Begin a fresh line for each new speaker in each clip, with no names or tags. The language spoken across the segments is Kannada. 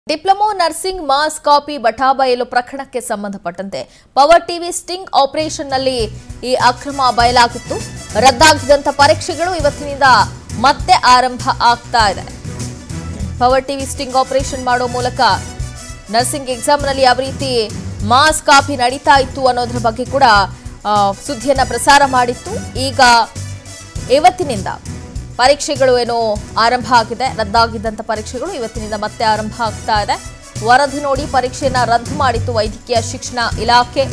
ಡಿಪ್ಲೊಮೊ ನರ್ಸಿಂಗ್ ಮಾಸ್ ಕಾಪಿ ಬಟಾಬಯಲು ಪ್ರಕರಣಕ್ಕೆ ಸಂಬಂಧಪಟ್ಟಂತೆ ಪವರ್ ಟಿವಿ ಸ್ಟಿಂಗ್ ಆಪರೇಷನ್ನಲ್ಲಿ ಈ ಅಕ್ರಮ ಬಯಲಾಗಿತ್ತು ರದ್ದಾಗಿದ್ದಂಥ ಪರೀಕ್ಷೆಗಳು ಇವತ್ತಿನಿಂದ ಮತ್ತೆ ಆರಂಭ ಆಗ್ತಾ ಇದೆ ಪವರ್ ಟಿವಿ ಸ್ಟಿಂಗ್ ಆಪರೇಷನ್ ಮಾಡೋ ಮೂಲಕ ನರ್ಸಿಂಗ್ ಎಕ್ಸಾಮ್ನಲ್ಲಿ ಯಾವ ರೀತಿ ಮಾಸ್ ಕಾಪಿ ನಡೀತಾ ಇತ್ತು ಅನ್ನೋದ್ರ ಬಗ್ಗೆ ಕೂಡ ಆ, ಸುದ್ದಿಯನ್ನ ಪ್ರಸಾರ ಮಾಡಿತ್ತು ಈಗ ಇವತ್ತಿನಿಂದ ಪರೀಕ್ಷೆಗಳು ಏನೋ ಆರಂಭ ಆಗಿದೆ ರದ್ದಾಗಿದ್ದಂಥ ಪರೀಕ್ಷೆಗಳು ಇವತ್ತಿನಿಂದ ಮತ್ತೆ ಆರಂಭ ಆಗ್ತಾ ಇದೆ ವರದಿ ನೋಡಿ ಪರೀಕ್ಷೆಯನ್ನ ರದ್ದು ಮಾಡಿತ್ತು ವೈದ್ಯಕೀಯ ಶಿಕ್ಷಣ ಇಲಾಖೆ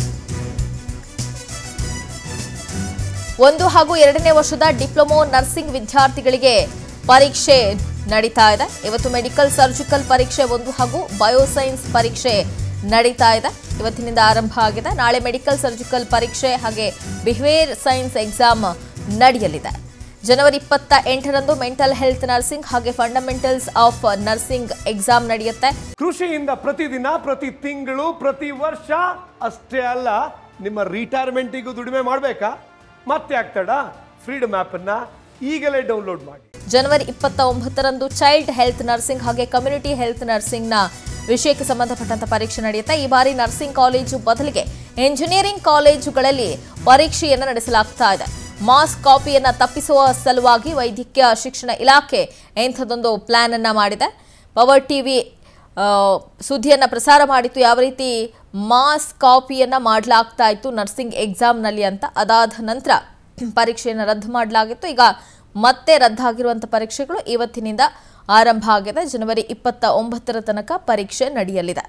ಒಂದು ಹಾಗೂ ಎರಡನೇ ವರ್ಷದ ಡಿಪ್ಲೊಮೊ ನರ್ಸಿಂಗ್ ವಿದ್ಯಾರ್ಥಿಗಳಿಗೆ ಪರೀಕ್ಷೆ ನಡೀತಾ ಇದೆ ಇವತ್ತು ಮೆಡಿಕಲ್ ಸರ್ಜಿಕಲ್ ಪರೀಕ್ಷೆ ಒಂದು ಹಾಗೂ ಬಯೋಸೈನ್ಸ್ ಪರೀಕ್ಷೆ ನಡೀತಾ ಇದೆ ಇವತ್ತಿನಿಂದ ಆರಂಭ ಆಗಿದೆ ನಾಳೆ ಮೆಡಿಕಲ್ ಸರ್ಜಿಕಲ್ ಪರೀಕ್ಷೆ ಹಾಗೆ ಬಿಹೇವಿಯರ್ ಸೈನ್ಸ್ ಎಕ್ಸಾಮ್ ನಡೆಯಲಿದೆ ಜನವರಿ ಇಪ್ಪತ್ತ ಎಂಟರಂದು ಮೆಂಟಲ್ ಹೆಲ್ತ್ ನರ್ಸಿಂಗ್ ಹಾಗೆ ಫಂಡಮೆಂಟಲ್ಸ್ ಆಫ್ ನರ್ಸಿಂಗ್ ಎಕ್ಸಾಮ್ ನಡೆಯುತ್ತೆ
ಕೃಷಿಯಿಂದ ಪ್ರತಿದಿನ ಪ್ರತಿ ತಿಂಗಳು ಪ್ರತಿ ವರ್ಷ ಅಷ್ಟೇ ಅಲ್ಲ ನಿಮ್ಮ ರಿಟೈರ್ಮೆಂಟಿಗೂ ದುಡಿಮೆ ಮಾಡಬೇಕಾ ಮತ್ತೆ ಆಗ್ತಾಡ ಫ್ರೀಡಮ್ ಅನ್ನ ಈಗಲೇ ಡೌನ್ಲೋಡ್ ಮಾಡಿ
ಜನವರಿ ಇಪ್ಪತ್ತ ಒಂಬತ್ತರಂದು ಚೈಲ್ಡ್ ಹೆಲ್ತ್ ನರ್ಸಿಂಗ್ ಹಾಗೆ ಕಮ್ಯುನಿಟಿ ಹೆಲ್ತ್ ನರ್ಸಿಂಗ್ನ ವಿಷಯಕ್ಕೆ ಸಂಬಂಧಪಟ್ಟಂತ ಪರೀಕ್ಷೆ ನಡೆಯುತ್ತೆ ಈ ಬಾರಿ ನರ್ಸಿಂಗ್ ಕಾಲೇಜು ಬದಲಿಗೆ ಎಂಜಿನಿಯರಿಂಗ್ ಕಾಲೇಜುಗಳಲ್ಲಿ ಪರೀಕ್ಷೆಯನ್ನು ನಡೆಸಲಾಗ್ತಾ ಇದೆ ಮಾಸ್ ಕಾಪಿಯನ್ನ ತಪ್ಪಿಸುವ ಸಲುವಾಗಿ ವೈದ್ಯಕೀಯ ಶಿಕ್ಷಣ ಇಲಾಖೆ ಇಂಥದ್ದೊಂದು ಪ್ಲಾನ್ ಅನ್ನ ಮಾಡಿದೆ ಪವರ್ ಟಿವಿ ಸುದ್ದಿಯನ್ನ ಪ್ರಸಾರ ಮಾಡಿತ್ತು ಯಾವ ರೀತಿ ಮಾಸ್ ಕಾಪಿಯನ್ನ ಮಾಡಲಾಗ್ತಾ ಇತ್ತು ನರ್ಸಿಂಗ್ ಎಕ್ಸಾಮ್ನಲ್ಲಿ ಅಂತ ಅದಾದ ನಂತರ ಪರೀಕ್ಷೆಯನ್ನು ರದ್ದು ಮಾಡಲಾಗಿತ್ತು ಈಗ ಮತ್ತೆ ರದ್ದಾಗಿರುವಂಥ ಪರೀಕ್ಷೆಗಳು ಇವತ್ತಿನಿಂದ ಆರಂಭ ಆಗಿದೆ ಜನವರಿ ಇಪ್ಪತ್ತ ಒಂಬತ್ತರ ತನಕ ಪರೀಕ್ಷೆ ನಡೆಯಲಿದೆ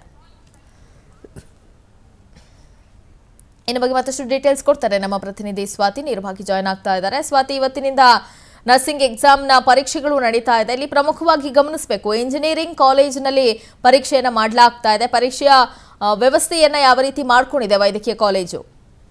ಇನ್ನು ಬಗ್ಗೆ ಮತ್ತಷ್ಟು ಡೀಟೇಲ್ಸ್ ಕೊಡ್ತಾರೆ ನಮ್ಮ ಪ್ರತಿನಿಧಿ ಸ್ವಾತಿ ನೇರವಾಗಿ ಜಾಯ್ನ್ ಆಗ್ತಾ ಇದ್ದಾರೆ ಸ್ವಾತಿ ಇವತ್ತಿನಿಂದ ನರ್ಸಿಂಗ್ ಎಕ್ಸಾಮ್ನ ಪರೀಕ್ಷೆಗಳು ನಡೀತಾ ಇದೆ ಇಲ್ಲಿ ಪ್ರಮುಖವಾಗಿ ಗಮನಿಸಬೇಕು ಇಂಜಿನಿಯರಿಂಗ್ ಕಾಲೇಜಿನಲ್ಲಿ ಪರೀಕ್ಷೆಯನ್ನ ಮಾಡಲಾಗ್ತಾ ಇದೆ ಪರೀಕ್ಷೆಯ ಆ, ವ್ಯವಸ್ಥೆಯನ್ನ ಯಾವ ರೀತಿ ಮಾಡ್ಕೊಂಡಿದೆ ವೈದ್ಯಕೀಯ ಕಾಲೇಜು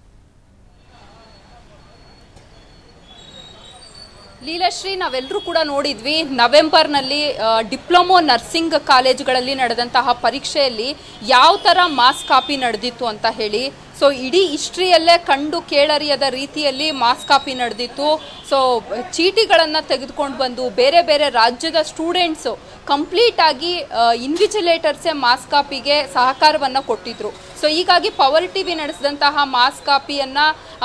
ಲೀಲಾಶ್ರೀ ನಾವೆಲ್ಲರೂ ಕೂಡ ನೋಡಿದ್ವಿ ನವೆಂಬರ್ನಲ್ಲಿ ಆ, ಡಿಪ್ಲೊಮೊ ನರ್ಸಿಂಗ್ ಕಾಲೇಜುಗಳಲ್ಲಿ ನಡೆದಂತಹ ಪರೀಕ್ಷೆಯಲ್ಲಿ ಯಾವ ಥರ ಮಾಸ್ ಕಾಪಿ ನಡೆದಿತ್ತು ಅಂತ ಹೇಳಿ ಸೊ ಇಡೀ ಹಿಸ್ಟ್ರಿಯಲ್ಲೇ ಕಂಡು ಕೇಳರಿಯದ ರೀತಿಯಲ್ಲಿ ಮಾಸ್ ಕಾಪಿ ನಡೆದಿತ್ತು ಸೊ ಚೀಟಿಗಳನ್ನು ತೆಗೆದುಕೊಂಡು ಬಂದು ಬೇರೆ ಬೇರೆ ರಾಜ್ಯದ ಸ್ಟೂಡೆಂಟ್ಸು ಕಂಪ್ಲೀಟ್ ಆಗಿ ಇನ್ವಿಜಿಲೇಟರ್ಸೇ ಮಾಸ್ ಕಾಪಿಗೆ ಸಹಕಾರವನ್ನು ಕೊಟ್ಟಿದ್ರು ಸೊ ಹೀಗಾಗಿ ಪವರ್ ಟಿವಿ ನಡೆಸಿದಂತಹ ಮಾಸ್ ಕಾಪಿಯನ್ನು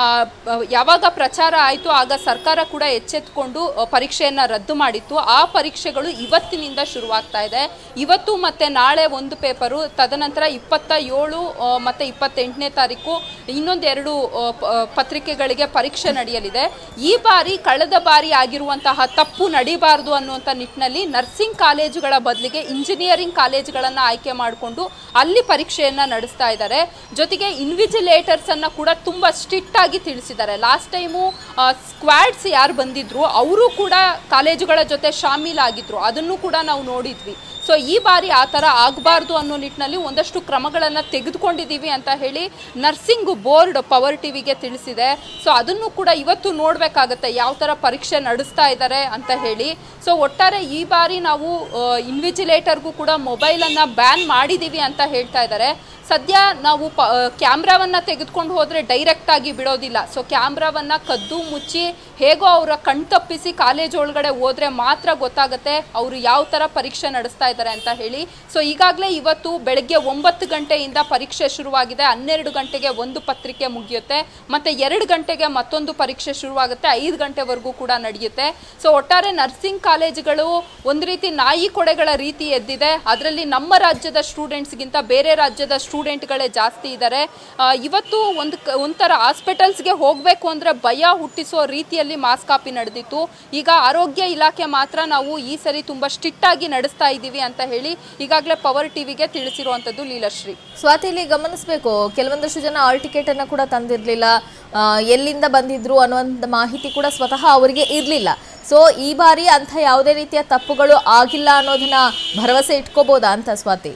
ಯಾವಾಗ ಪ್ರಚಾರ ಆಯಿತು ಆಗ ಸರ್ಕಾರ ಕೂಡ ಎಚ್ಚೆತ್ತುಕೊಂಡು ಆ, ಪರೀಕ್ಷೆಯನ್ನ ರದ್ದು ಮಾಡಿತ್ತು ಆ ಪರೀಕ್ಷೆಗಳು ಇವತ್ತಿನಿಂದ ಶುರುವಾಗ್ತಾ ಇದೆ ಇವತ್ತು ಮತ್ತೆ ನಾಳೆ ಒಂದು ಪೇಪರು ತದನಂತರ ಇಪ್ಪತ್ತ ಏಳು ಆ, ಮತ್ತೆ ಇಪ್ಪತ್ತೆಂಟನೇ ತಾರೀಕು ಇನ್ನೊಂದೆರಡು ಆ, ಪ- ಆ, ಪತ್ರಿಕೆಗಳಿಗೆ ಪರೀಕ್ಷೆ ನಡೆಯಲಿದೆ ಈ ಬಾರಿ ಕಳೆದ ಬಾರಿ ಆಗಿರುವಂತಹ ತಪ್ಪು ನಡೀಬಾರದು ಅನ್ನುವಂಥ ನಿಟ್ಟಿನಲ್ಲಿ ನರ್ಸಿಂಗ್ ಕಾಲೇಜುಗಳ ಬದಲಿಗೆ ಇಂಜಿನಿಯರಿಂಗ್ ಕಾಲೇಜುಗಳನ್ನು ಆಯ್ಕೆ ಮಾಡಿಕೊಂಡು ಅಲ್ಲಿ ಪರೀಕ್ಷೆಯನ್ನ ನಡೆಸ್ತಾ ಇದ್ದಾರೆ ಜೊತೆಗೆ ಇನ್ವಿಜಿಲೇಟರ್ಸ್ ಅನ್ನ ಕೂಡ ತುಂಬಾ ಸ್ಟ್ರಿಕ್ಟ್ ಆಗಿ ತಿಳಿಸಿದ್ದಾರೆ ಲಾಸ್ಟ್ ಟೈಮು ಸ್ಕ್ವಾಡ್ಸ್ ಯಾರು ಬಂದಿದ್ರು ಅವರು ಕೂಡ ಕಾಲೇಜುಗಳ ಜೊತೆ ಶಾಮೀಲಾಗಿದ್ರು ಅದನ್ನು ಕೂಡ ನಾವು ನೋಡಿದ್ವಿ ಸೊ ಈ ಬಾರಿ ಆ ಥರ ಆಗಬಾರ್ದು ಅನ್ನೋ ನಿಟ್ಟಿನಲ್ಲಿ ಒಂದಷ್ಟು ಕ್ರಮಗಳನ್ನು ತೆಗೆದುಕೊಂಡಿದ್ದೀವಿ ಅಂತ ಹೇಳಿ ನರ್ಸಿಂಗ್ ಬೋರ್ಡ್ ಪವರ್ ಟಿವಿಗೆ ತಿಳಿಸಿದೆ ಸೊ ಅದನ್ನು ಕೂಡ ಇವತ್ತು ನೋಡಬೇಕಾಗತ್ತೆ ಯಾವ ಥರ ಪರೀಕ್ಷೆ ನಡೆಸ್ತಾ ಇದ್ದಾರೆ ಅಂತ ಹೇಳಿ ಸೊ ಒಟ್ಟಾರೆ ಈ ಬಾರಿ ನಾವು ಇನ್ವಿಜಿಲೇಟರ್ಗೂ ಕೂಡ ಮೊಬೈಲನ್ನು ಬ್ಯಾನ್ ಮಾಡಿದ್ದೀವಿ ಅಂತ ಹೇಳ್ತಾ ಇದ್ದಾರೆ ಸದ್ಯ ನಾವು ಪ ಕ್ಯಾಮ್ರಾವನ್ನು ತೆಗೆದುಕೊಂಡು ಹೋದರೆ ಡೈರೆಕ್ಟ್ ಆಗಿ ಬಿಡೋದಿಲ್ಲ ಸೊ ಕ್ಯಾಮ್ರಾವನ್ನು ಕದ್ದು ಮುಚ್ಚಿ ಹೇಗೋ ಅವರ ಕಣ್ತಪ್ಪಿಸಿ ಕಾಲೇಜ್ ಒಳಗಡೆ ಹೋದ್ರೆ ಮಾತ್ರ ಗೊತ್ತಾಗುತ್ತೆ ಅವರು ಯಾವ ಥರ ಪರೀಕ್ಷೆ ನಡೆಸ್ತಾ ಇದ್ದಾರೆ ಅಂತ ಹೇಳಿ ಸೊ ಈಗಾಗಲೇ ಇವತ್ತು ಬೆಳಗ್ಗೆ ಒಂಬತ್ತು ಗಂಟೆಯಿಂದ ಪರೀಕ್ಷೆ ಶುರುವಾಗಿದೆ ಹನ್ನೆರಡು ಗಂಟೆಗೆ ಒಂದು ಪತ್ರಿಕೆ ಮುಗಿಯುತ್ತೆ ಮತ್ತೆ ಎರಡು ಗಂಟೆಗೆ ಮತ್ತೊಂದು ಪರೀಕ್ಷೆ ಶುರುವಾಗುತ್ತೆ ಐದು ಗಂಟೆವರೆಗೂ ಕೂಡ ನಡೆಯುತ್ತೆ ಸೊ ಒಟ್ಟಾರೆ ನರ್ಸಿಂಗ್ ಕಾಲೇಜುಗಳು ಒಂದು ರೀತಿ ನಾಯಿ ಕೊಡೆಗಳ ರೀತಿ ಎದ್ದಿದೆ ಅದರಲ್ಲಿ ನಮ್ಮ ರಾಜ್ಯದ ಸ್ಟೂಡೆಂಟ್ಸ್ಗಿಂತ ಬೇರೆ ರಾಜ್ಯದ ಸ್ಟೂಡೆಂಟ್ಗಳೇ ಜಾಸ್ತಿ ಇದ್ದಾರೆ ಆ, ಇವತ್ತು ಒಂದು ಕ- ಒಂಥರ ಹಾಸ್ಪಿಟಲ್ಸ್ಗೆ ಹೋಗಬೇಕು ಅಂದರೆ ಭಯ ಹುಟ್ಟಿಸೋ ರೀತಿಯಲ್ಲಿ ಮಾಸ್ ಕಾಪಿ ನಡೆದಿತ್ತು ಈಗ ಆರೋಗ್ಯ ಇಲಾಖೆ ಮಾತ್ರ ನಾವು ಈ ಸರಿ ತುಂಬ ಸ್ಟ್ರಿಕ್ಟ್ ಆಗಿ ನಡೆಸ್ತಾ ಇದ್ದೀವಿ ಅಂತ ಹೇಳಿ ಈಗಾಗಲೇ ಪವರ್ ಟಿವಿಗೆ ತಿಳಿಸಿರುವಂಥದ್ದು ಲೀಲಾಶ್ರೀ
ಸ್ವಾತಿ ಇಲ್ಲಿ ಗಮನಿಸಬೇಕು ಕೆಲವೊಂದಷ್ಟು ಜನ ಆಲ್ ಟಿಕೆಟ್ ಅನ್ನ ಕೂಡ ತಂದಿರಲಿಲ್ಲ ಎಲ್ಲಿಂದ ಬಂದಿದ್ರು ಅನ್ನುವಂಥ ಮಾಹಿತಿ ಕೂಡ ಸ್ವತಃ ಅವರಿಗೆ ಇರಲಿಲ್ಲ ಸೊ ಈ ಬಾರಿ ಅಂಥ ಯಾವುದೇ ರೀತಿಯ ತಪ್ಪುಗಳು ಆಗಿಲ್ಲ ಅನ್ನೋದನ್ನ ಭರವಸೆ ಇಟ್ಕೋಬೋದಾ ಅಂತ ಸ್ವಾತಿ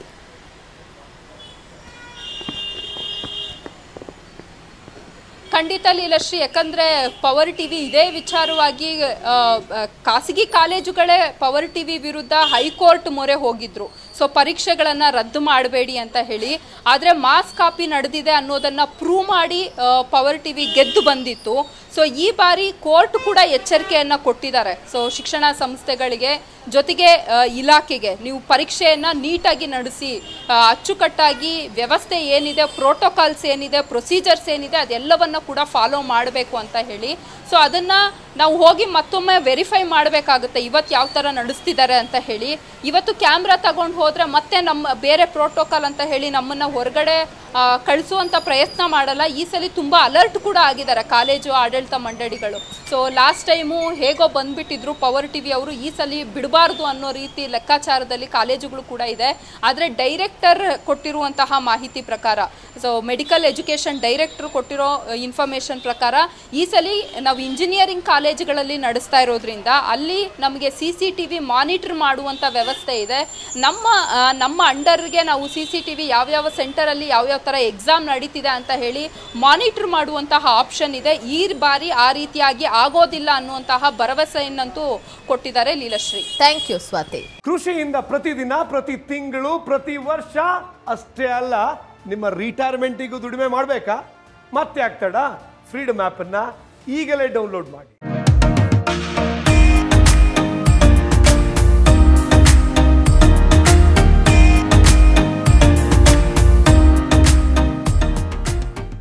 ಖಂಡಿತ ಲೀಲಶ್ರೀ ಯಾಕಂದ್ರೆ ಪವರ್ ಟಿವಿ ಇದೇ ವಿಚಾರವಾಗಿ ಆ, ಆ, ಖಾಸಗಿ ಕಾಲೇಜುಗಳೇ ಪವರ್ ಟಿವಿ ವಿರುದ್ಧ ಹೈಕೋರ್ಟ್ ಮೊರೆ ಹೋಗಿದ್ರು ಸೊ ಪರೀಕ್ಷೆಗಳನ್ನು ರದ್ದು ಮಾಡಬೇಡಿ ಅಂತ ಹೇಳಿ ಆದರೆ ಮಾಸ್ ಕಾಪಿ ನಡೆದಿದೆ ಅನ್ನೋದನ್ನ ಪ್ರೂವ್ ಮಾಡಿ ಪವರ್ ಟಿವಿ ಗೆದ್ದು ಬಂದಿತ್ತು ಸೊ ಈ ಬಾರಿ ಕೋರ್ಟ್ ಕೂಡ ಎಚ್ಚರಿಕೆಯನ್ನು ಕೊಟ್ಟಿದ್ದಾರೆ ಸೊ ಶಿಕ್ಷಣ ಸಂಸ್ಥೆಗಳಿಗೆ ಜೊತೆಗೆ ಆ, ಇಲಾಖೆಗೆ ನೀವು ಪರೀಕ್ಷೆಯನ್ನ ನೀಟಾಗಿ ನಡೆಸಿ ಆ, ಅಚ್ಚುಕಟ್ಟಾಗಿ ವ್ಯವಸ್ಥೆ ಏನಿದೆ ಪ್ರೋಟೋಕಾಲ್ಸ್ ಏನಿದೆ ಪ್ರೊಸೀಜರ್ಸ್ ಏನಿದೆ ಅದೆಲ್ಲವನ್ನ ಕೂಡ ಫಾಲೋ ಮಾಡಬೇಕು ಅಂತ ಹೇಳಿ ಸೊ ಅದನ್ನ ನಾವು ಹೋಗಿ ಮತ್ತೊಮ್ಮೆ ವೆರಿಫೈ ಮಾಡಬೇಕಾಗುತ್ತೆ ಇವತ್ತು ಯಾವ ಥರ ನಡೆಸ್ತಿದ್ದಾರೆ ಅಂತ ಹೇಳಿ ಇವತ್ತು ಕ್ಯಾಮ್ರಾ ತಗೊಂಡು ಹೋದ್ರೆ ಮತ್ತೆ ನಮ್ಮ ಬೇರೆ ಪ್ರೋಟೋಕಾಲ್ ಅಂತ ಹೇಳಿ ನಮ್ಮನ್ನ ಹೊರಗಡೆ ಆ, ಕಳಿಸುವಂತ ಪ್ರಯತ್ನ ಮಾಡಲ್ಲ ಈ ಸಲ ತುಂಬಾ ಅಲರ್ಟ್ ಕೂಡ ಆಗಿದ್ದಾರೆ ಕಾಲೇಜು ಆಡಳಿತ ಮಂಡಳಿಗಳು ಸೊ ಲಾಸ್ಟ್ ಟೈಮು ಹೇಗೋ ಬಂದ್ಬಿಟ್ಟಿದ್ರು ಪವರ್ ಟಿವಿ ಅವರು ಈ ಸಲ ಬಿಡಬಾರ್ದು ಅನ್ನೋ ರೀತಿ ಲೆಕ್ಕಾಚಾರದಲ್ಲಿ ಕಾಲೇಜುಗಳು ಕೂಡ ಇದೆ ಆದರೆ ಡೈರೆಕ್ಟರ್ ಕೊಟ್ಟಿರುವಂತಹ ಮಾಹಿತಿ ಪ್ರಕಾರ ಸೊ ಮೆಡಿಕಲ್ ಎಜುಕೇಷನ್ ಡೈರೆಕ್ಟರ್ ಕೊಟ್ಟಿರೋ ಇನ್ಫಾರ್ಮೇಶನ್ ಪ್ರಕಾರ ಈ ಸಲ ನಾವು ಇಂಜಿನಿಯರಿಂಗ್ ಕಾಲೇಜುಗಳಲ್ಲಿ ನಡೆಸ್ತಾ ಇರೋದ್ರಿಂದ ಅಲ್ಲಿ ನಮಗೆ C C T V monitor ಮಾಡುವಂಥ ವ್ಯವಸ್ಥೆ ಇದೆ ನಮ್ಮ ಆ, ನಮ್ಮ ಅಂಡರ್ಗೆ ನಾವು ಸಿ ಸಿ ಟಿ ವಿ ಯಾವ್ಯಾವ ಸೆಂಟರಲ್ಲಿ ಯಾವ್ಯಾವ ಥರ ಎಕ್ಸಾಮ್ ನಡೀತಿದೆ ಅಂತ ಹೇಳಿ ಮಾನಿಟರ್ ಮಾಡುವಂತಹ ಆಪ್ಷನ್ ಇದೆ ಈ ಬಾರಿ ಆ ರೀತಿಯಾಗಿ ಆಗೋದಿಲ್ಲ ಅನ್ನುವಂತಹ ಭರವಸೆಯನ್ನಂತೂ ಕೊಟ್ಟಿದ್ದಾರೆ ಲೀಲಶ್ರೀ
ಥ್ಯಾಂಕ್ ಯು ಸ್ವಾತಿ
ಕೃಷಿಯಿಂದ ಪ್ರತಿದಿನ ಪ್ರತಿ ತಿಂಗಳು ಪ್ರತಿ ವರ್ಷ ಅಷ್ಟೇ ಅಲ್ಲ ನಿಮ್ಮ ರಿಟೈರ್ಮೆಂಟಿಗೂ ದುಡಿಮೆ ಮಾಡಬೇಕಾ ಮತ್ತೆ ಆಗ್ತಡ ಫ್ರೀಡಮ್ ಆ್ಯಪನ್ನು ಈಗಲೇ ಡೌನ್ಲೋಡ್ ಮಾಡಿ